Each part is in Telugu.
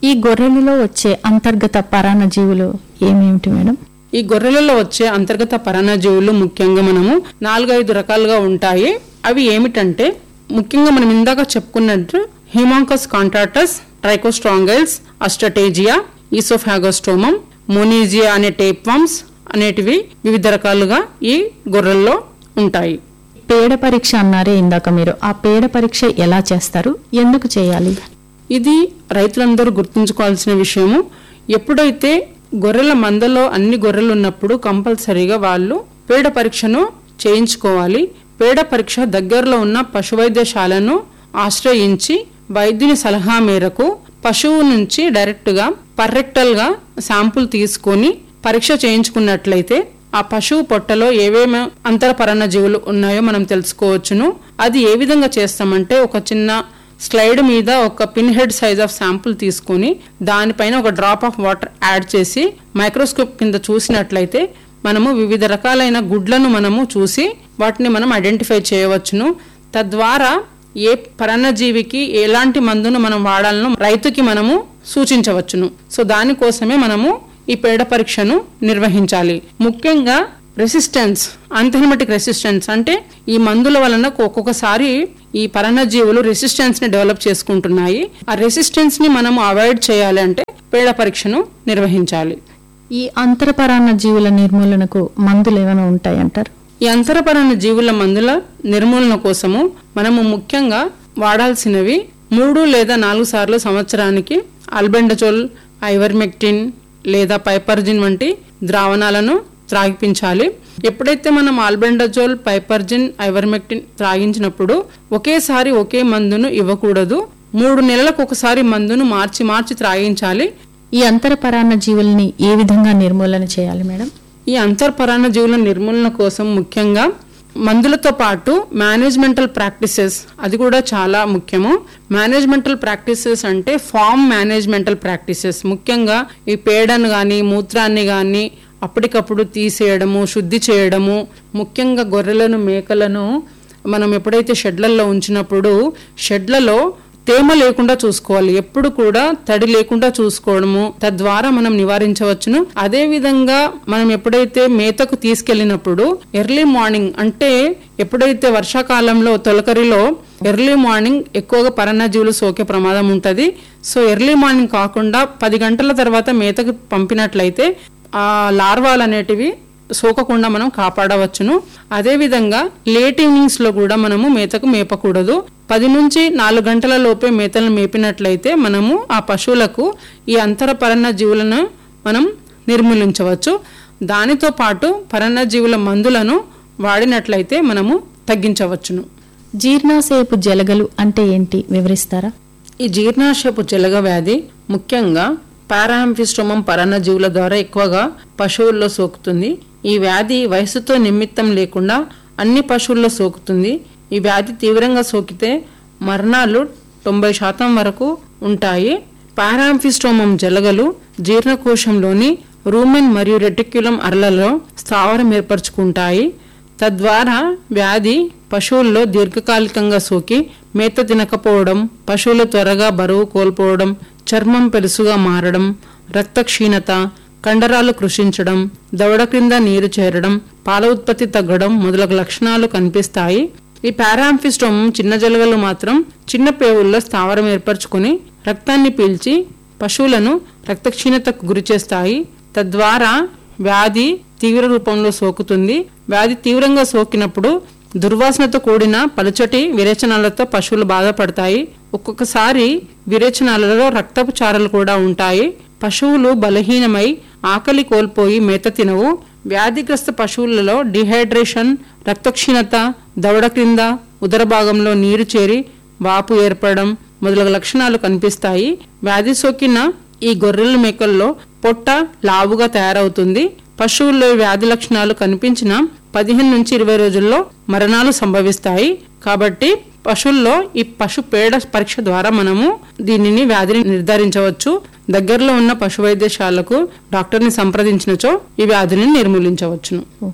ఈ గొర్రెలలో వచ్చే అంతర్గత పరాన్న జీవులు ఏమేమిటి మేడం ఈ గొర్రెలలో వచ్చే అంతర్గత పరాన్నజీవులు ముఖ్యంగా మనము నాలుగైదు రకాలుగా ఉంటాయి అవి ఏమిటంటే ముఖ్యంగా మనం ఇందాక చెప్పుకున్నట్టు హిమాంకస్ కాంట్రాటస్ ట్రైకోస్ట్రాంగైల్స్ అస్టటేజియా ఈసోఫాగోస్టోమం మోనీజియా అనే టేప్వామ్స్ అనేటివి వివిధ రకాలుగా ఈ గొర్రెల్లో ఉంటాయి పేడ పరీక్ష అన్నారే ఇందాక మీరు ఆ పేడ పరీక్ష ఎలా చేస్తారు ఎందుకు చేయాలి ఇది రైతులందరూ గుర్తుంచుకోవాల్సిన విషయము ఎప్పుడైతే గొర్రెల మందలో అన్ని గొర్రెలు ఉన్నప్పుడు కంపల్సరీగా వాళ్ళు పేడ పరీక్షను చేయించుకోవాలి పేడ పరీక్ష దగ్గరలో ఉన్న పశువైద్యశాలను ఆశ్రయించి వైద్యుని సలహా మేరకు పశువు నుంచి డైరెక్ట్గా పర్రెక్టల్గా శాంపుల్ తీసుకొని పరీక్ష చేయించుకున్నట్లయితే ఆ పశువు పొట్టలో ఏవేమి అంతరపరణ జీవులు ఉన్నాయో మనం తెలుసుకోవచ్చును అది ఏ విధంగా చేస్తామంటే ఒక చిన్న స్లైడ్ మీద ఒక pin head size of sample తీసుకొని దానిపైన ఒక డ్రాప్ ఆఫ్ వాటర్ యాడ్ చేసి మైక్రోస్కోప్ కింద చూసినట్లయితే మనము వివిధ రకాలైన గుడ్లను మనము చూసి వాటిని మనం ఐడెంటిఫై చేయవచ్చును తద్వారా ఏ పరాన్నజీవికి ఎలాంటి మందును మనం వాడాలను రైతుకి మనము సూచించవచ్చును సో దానికోసమే మనము ఈ పేడ పరీక్షను నిర్వహించాలి ముఖ్యంగా రెసిస్టెన్స్ అంతెనమెటిక్ రెసిస్టెన్స్ అంటే ఈ మందుల వలన ఒక్కొక్కసారి ఈ పరాన్నజీవులు రెసిస్టెన్స్ ని డెవలప్ చేసుకుంటున్నాయి ఆ రెసిస్టెన్స్ ని మనం అవాయిడ్ చేయాలి అంటే పేడ పరీక్షను నిర్వహించాలి ఈ అంతరపరాన్న జీవుల నిర్మూలనకు మందులు ఏమైనా ఉంటాయంటారు ఈ అంతరపరణ జీవుల మందుల నిర్మూలన కోసము మనము ముఖ్యంగా వాడాల్సినవి మూడు లేదా నాలుగు సార్లు సంవత్సరానికి అల్బెండజోల్ ఐవర్మెక్టిన్ లేదా పైపర్జిన్ వంటి ద్రావణాలను త్రాగిపించాలి ఎప్పుడైతే మనం ఆల్బెండజోల్ పైపర్జిన్ ఐవర్మెక్టిన్ త్రాగించినప్పుడు ఒకేసారి ఒకే మందును ఇవ్వకూడదు మూడు నెలలకు ఒకసారి మందును మార్చి మార్చి త్రాగించాలి ఈ అంతరపరాన్న జీవుల్ని ఏ విధంగా నిర్మూలన చేయాలి మేడం ఈ అంతర్పరాణ జీవుల నిర్మూలన కోసం ముఖ్యంగా మందులతో పాటు మేనేజ్మెంటల్ ప్రాక్టీసెస్ అది కూడా చాలా ముఖ్యము మేనేజ్మెంటల్ ప్రాక్టీసెస్ అంటే ఫామ్ మేనేజ్మెంటల్ ప్రాక్టీసెస్ ముఖ్యంగా ఈ పేడను కానీ మూత్రాన్ని కానీ అప్పటికప్పుడు తీసేయడము శుద్ధి చేయడము ముఖ్యంగా గొర్రెలను మేకలను మనం ఎప్పుడైతే షెడ్లలో ఉంచినప్పుడు షెడ్లలో తేమ లేకుండా చూసుకోవాలి ఎప్పుడు కూడా తడి లేకుండా చూసుకోవడము తద్వారా మనం నివారించవచ్చును అదే విధంగా మనం ఎప్పుడైతే మేతకు తీసుకెళ్లినప్పుడు ఎర్లీ మార్నింగ్ అంటే ఎప్పుడైతే వర్షాకాలంలో తొలకరిలో ఎర్లీ మార్నింగ్ ఎక్కువగా పరన్నజీవులు సోకే ప్రమాదం ఉంటుంది సో ఎర్లీ మార్నింగ్ కాకుండా పది గంటల తర్వాత మేతకు పంపినట్లయితే ఆ లార్వాలు అనేటివి సోకకుండా మనం కాపాడవచ్చును అదేవిధంగా లేట్ ఈవినింగ్స్ లో కూడా మనము మేతకు మేపకూడదు పది నుంచి నాలుగు గంటల లోపే మేతలను మేపినట్లయితే మనము ఆ పశువులకు ఈ అంతర పరన్న జీవులను మనం నిర్మూలించవచ్చు దానితో పాటు పరన్న జీవుల మందులను వాడినట్లయితే మనము తగ్గించవచ్చును జీర్ణాశయపు జలగలు అంటే ఏంటి వివరిస్తారా ఈ జీర్ణాశయపు జలగ వ్యాధి ముఖ్యంగా పారాంఫిస్టోమం పరాన్నజీవుల ద్వారా ఎక్కువగా పశువుల్లో సోకుతుంది ఈ వ్యాధి వయసుతో నిమిత్తం లేకుండా అన్ని పశువుల్లో సోకుతుంది ఈ వ్యాధి తీవ్రంగా సోకితే మరణాలు తొంభై శాతం వరకు ఉంటాయి పారాంఫిస్టోమం జలగలు జీర్ణకోశంలోని రూమెన్ మరియు రెటిక్యులం అరలలో స్థావరం ఏర్పరచుకుంటాయి తద్వారా వ్యాధి పశువుల్లో దీర్ఘకాలికంగా సోకి మేత తినకపోవడం పశువులు త్వరగా బరువు కోల్పోవడం చర్మం పెలుసుగా మారడం రక్త క్షీణత కండరాలు కృషించడం దవడ క్రింద నీరు చేరడం పాల ఉత్పత్తి తగ్గడం మొదలగు లక్షణాలు కనిపిస్తాయి ఈ పారాంఫిస్టోమ్ చిన్న జలగలు మాత్రం చిన్న పేవుల్లో స్థావరం ఏర్పరచుకుని రక్తాన్ని పీల్చి పశువులను రక్తక్షీణతకు గురిచేస్తాయి తద్వారా వ్యాధి తీవ్ర రూపంలో సోకుతుంది వ్యాధి తీవ్రంగా సోకినప్పుడు దుర్వాసనతో కూడిన పలుచటి విరేచనాలతో పశువులు బాధపడతాయి ఒక్కొక్కసారి విరేచనాలలో రక్తపు చారలు కూడా ఉంటాయి పశువులు బలహీనమై ఆకలి కోల్పోయి మేత తినవు వ్యాధిగ్రస్త పశువులలో డిహైడ్రేషన్ రక్తక్షీణత దవడ క్రింద ఉదర భాగంలో నీరు చేరి వాపు ఏర్పడడం మొదలగు లక్షణాలు కనిపిస్తాయి వ్యాధి సోకిన ఈ గొర్రెల మేకల్లో పొట్ట లావుగా తయారవుతుంది పశువుల్లో వ్యాధి లక్షణాలు కనిపించిన పదిహేను నుంచి ఇరవై రోజుల్లో మరణాలు సంభవిస్తాయి కాబట్టి పశువుల్లో ఈ పశు పేడ పరీక్ష ద్వారా మనము దీనిని వ్యాధిని నిర్ధారించవచ్చు దగ్గరలో ఉన్న పశు వైద్యశాలకు డాక్టర్ని సంప్రదించినచో ఈ వ్యాధిని నిర్మూలించవచ్చును ఓకే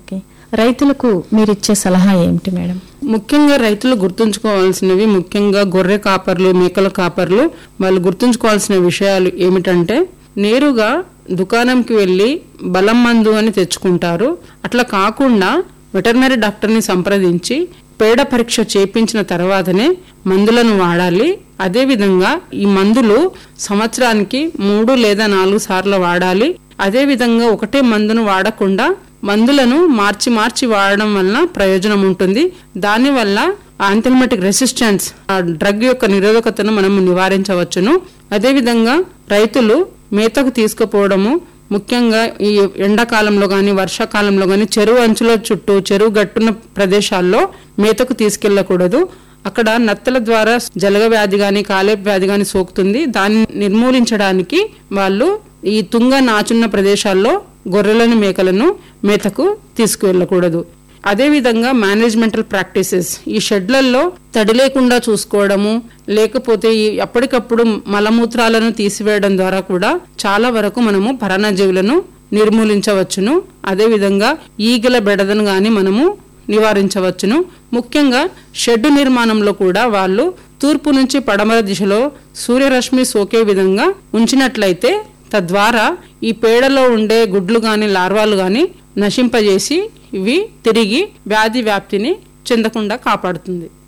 రైతులకు మీరిచ్చే సలహా ఏమిటి మేడం ముఖ్యంగా రైతులు గుర్తుంచుకోవాల్సినవి ముఖ్యంగా గొర్రె కాపర్లు మేకల కాపర్లు వాళ్ళు గుర్తుంచుకోవాల్సిన విషయాలు ఏమిటంటే నేరుగా దుకాణంకి వెళ్ళి బలం మందు అని తెచ్చుకుంటారు అట్లా కాకుండా వెటర్నరీ డాక్టర్ని సంప్రదించి పేడ పరీక్ష చేపించిన తర్వాతనే మందులను వాడాలి అదేవిధంగా ఈ మందులు సంవత్సరానికి మూడు లేదా నాలుగు సార్లు వాడాలి అదేవిధంగా ఒకటే మందును వాడకుండా మందులను మార్చి మార్చి వాడడం వలన ప్రయోజనం ఉంటుంది దానివల్ల ఆంథల్మెటిక్ రెసిస్టెన్స్ ఆ డ్రగ్ యొక్క నిరోధకతను మనము నివారించవచ్చును అదేవిధంగా రైతులు మేతకు తీసుకుపోవడము ముఖ్యంగా ఈ ఎండాకాలంలో కానీ వర్షాకాలంలో కానీ చెరువు అంచుల చుట్టూ చెరువు గట్టున్న ప్రదేశాల్లో మేతకు తీసుకెళ్లకూడదు అక్కడ నత్తల ద్వారా జలగ వ్యాధి కానీ కాలేపు వ్యాధి కానీ సోకుతుంది దాన్ని నిర్మూలించడానికి వాళ్ళు ఈ తుంగ నాచున్న ప్రదేశాల్లో గొర్రెలను మేకలను మేతకు తీసుకువెళ్ళకూడదు అదేవిధంగా మేనేజ్మెంటల్ ప్రాక్టీసెస్ ఈ షెడ్లలో తడి లేకుండా చూసుకోవడము లేకపోతే ఈ అప్పటికప్పుడు మలమూత్రాలను తీసివేయడం ద్వారా కూడా చాలా వరకు మనము పరాన్నజీవులను నిర్మూలించవచ్చును అదేవిధంగా ఈగల బెడదను గాని మనము నివారించవచ్చును ముఖ్యంగా షెడ్డు నిర్మాణంలో కూడా వాళ్ళు తూర్పు నుంచి పడమర దిశలో సూర్యరశ్మి సోకే విధంగా ఉంచినట్లయితే తద్వారా ఈ పేడలో ఉండే గుడ్లు గాని లార్వాలు గాని నశింపజేసి ఇవి తిరిగి వ్యాధి వ్యాప్తిని చెందకుండా కాపాడుతుంది